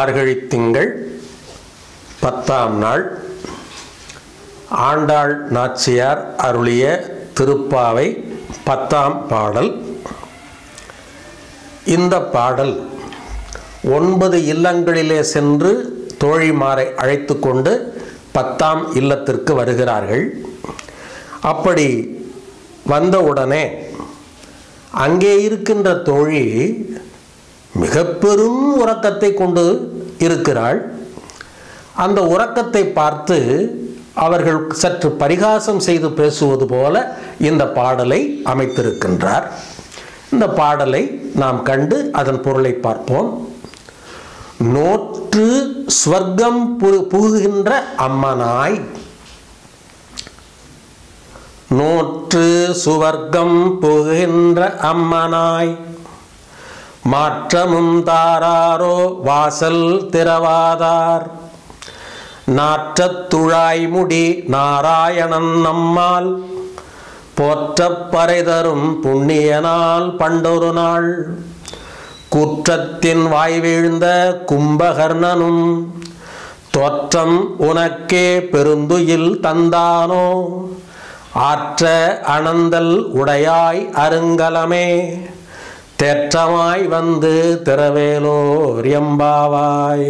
மார்கழி திங்கள் பத்தாம் நாள் ஆண்டாள் நாச்சியார் அருளிய திருப்பாவை பத்தாம் பாடல் இந்த பாடல் ஒன்பது இல்லங்களிலே சென்று தோழிமாரை அழைத்து கொண்டு பத்தாம் இல்லத்திற்கு வருகிறார்கள் அப்படி வந்தவுடனே அங்கே இருக்கின்ற தோழி மிக பெரும் உறக்கத்தை கொண்டு இருக்கிறாள் அந்த உறக்கத்தை பார்த்து அவர்கள் சற்று பரிகாசம் செய்து பேசுவது போல இந்த பாடலை அமைத்திருக்கின்றார் இந்த பாடலை நாம் கண்டு அதன் பொருளை பார்ப்போம் நோற்று ஸ்வர்க்கம் பு- புகுகின்ற அம்மனாய் நோற்று சுவர்க்கம் புகுகின்ற அம்மனாய் மாற்றமும் தாராரோ வாசல் திறவாதார் நாற்றத் துழாய்முடி நாராயணன் நம்மால் போற்றப் பறைதரும் புண்ணியனால் பண்டொரு நாள் குற்றத்தின் வாய் வீழ்ந்த கும்பகர்ணனும் தோற்றம் உனக்கே பெருந்துயில் தந்தானோ ஆற்ற அனந்தல் உடையாய் அருங்கலமே தேற்றமாய் வந்து திறவேலோர் எம்பாவாய்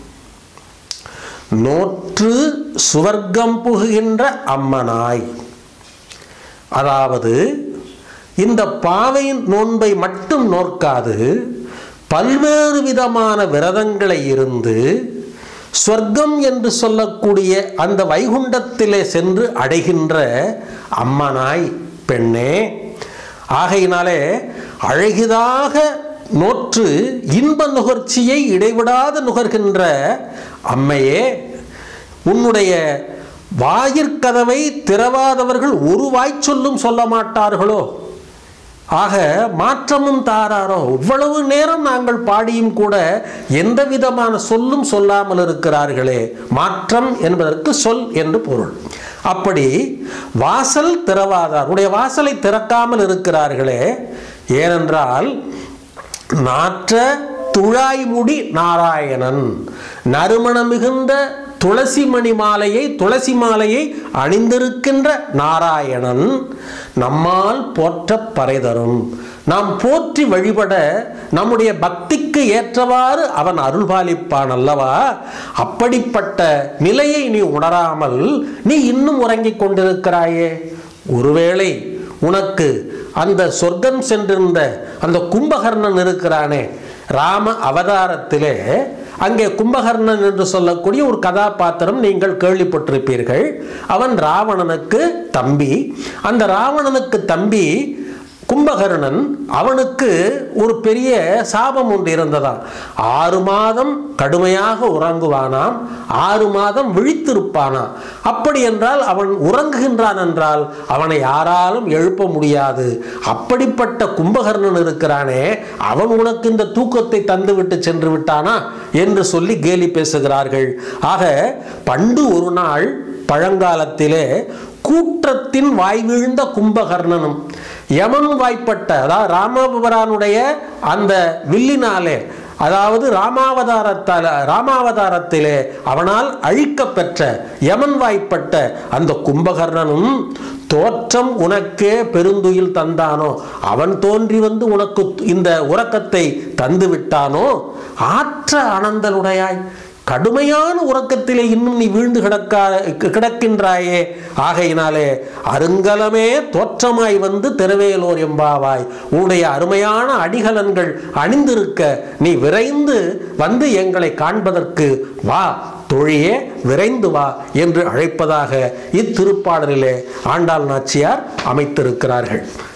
நோற்று சுவர்க்கம் புகுகின்ற அம்மனாய் அதாவது இந்த பாவையின் நோன்பை மட்டும் நோக்காது பல்வேறு விதமான விரதங்களை இருந்து சொர்க்கம் என்று சொல்லக்கூடிய அந்த வைகுண்டத்திலே சென்று அடைகின்ற அம்மனாய் பெண்ணே ஆகையினாலே அழகிதாக நோற்று இன்ப நுகர்ச்சியை இடைவிடாது நுகர்கின்ற அம்மையே உன்னுடைய வாயிற்கதவை திறவாதவர்கள் ஒரு வாய் சொல்லும் சொல்ல மாட்டார்களோ ஆக மாற்றமும் தாராரோ இவ்வளவு நேரம் நாங்கள் பாடியும் கூட எந்த விதமான சொல்லும் சொல்லாமல் இருக்கிறார்களே மாற்றம் என்பதற்கு சொல் என்று பொருள் அப்படி வாசல் திறவாதார் உடைய வாசலை திறக்காமல் இருக்கிறார்களே ஏனென்றால் நாற்ற துழாய்முடி நாராயணன் நறுமணம் மிகுந்த துளசி மணி மாலையை துளசி மாலையை அணிந்திருக்கின்ற நாராயணன் நம்மால் போற்ற பறைதரும் நாம் போற்றி வழிபட நம்முடைய பக்திக்கு ஏற்றவாறு அவன் அருள்பாலிப்பான் அல்லவா அப்படிப்பட்ட நிலையை நீ உணராமல் நீ இன்னும் உறங்கிக் கொண்டிருக்கிறாயே ஒருவேளை உனக்கு அந்த சொர்க்கம் சென்றிருந்த அந்த கும்பகர்ணன் இருக்கிறானே ராம அவதாரத்திலே அங்கே கும்பகர்ணன் என்று சொல்லக்கூடிய ஒரு கதாபாத்திரம் நீங்கள் கேள்விப்பட்டிருப்பீர்கள் அவன் ராவணனுக்கு தம்பி அந்த ராவணனுக்கு தம்பி கும்பகர்ணன் அவனுக்கு ஒரு பெரிய சாபம் ஒன்று இருந்ததாம் ஆறு மாதம் கடுமையாக உறங்குவானாம் ஆறு மாதம் விழித்திருப்பானாம் அப்படி என்றால் அவன் உறங்குகின்றான் என்றால் அவனை யாராலும் எழுப்ப முடியாது அப்படிப்பட்ட கும்பகர்ணன் இருக்கிறானே அவன் உனக்கு இந்த தூக்கத்தை தந்துவிட்டு சென்று விட்டானா என்று சொல்லி கேலி பேசுகிறார்கள் ஆக பண்டு ஒரு நாள் பழங்காலத்திலே கூற்றத்தின் வாய் வீழ்ந்த கும்பகர்ணனும் யமன் வாய்ப்பட்ட அதாவது ராமபுரானுடைய அந்த வில்லினாலே அதாவது ராமாவதாரத்தால் ராமாவதாரத்திலே அவனால் அழிக்கப்பெற்ற யமன் வாய்ப்பட்ட அந்த கும்பகர்ணனும் தோற்றம் உனக்கே பெருந்துயில் தந்தானோ அவன் தோன்றி வந்து உனக்கு இந்த உறக்கத்தை தந்து விட்டானோ ஆற்ற அனந்தலுடையாய் கடுமையான உறக்கத்திலே இன்னும் நீ வீழ்ந்து கிடக்கா கிடக்கின்றாயே ஆகையினாலே அருங்கலமே தோற்றமாய் வந்து தெருவேலோர் எம்பாவாய் உன்னுடைய அருமையான அடிகலன்கள் அணிந்திருக்க நீ விரைந்து வந்து எங்களை காண்பதற்கு வா தொழியே விரைந்து வா என்று அழைப்பதாக இத்திருப்பாடலிலே ஆண்டாள் நாச்சியார் அமைத்திருக்கிறார்கள்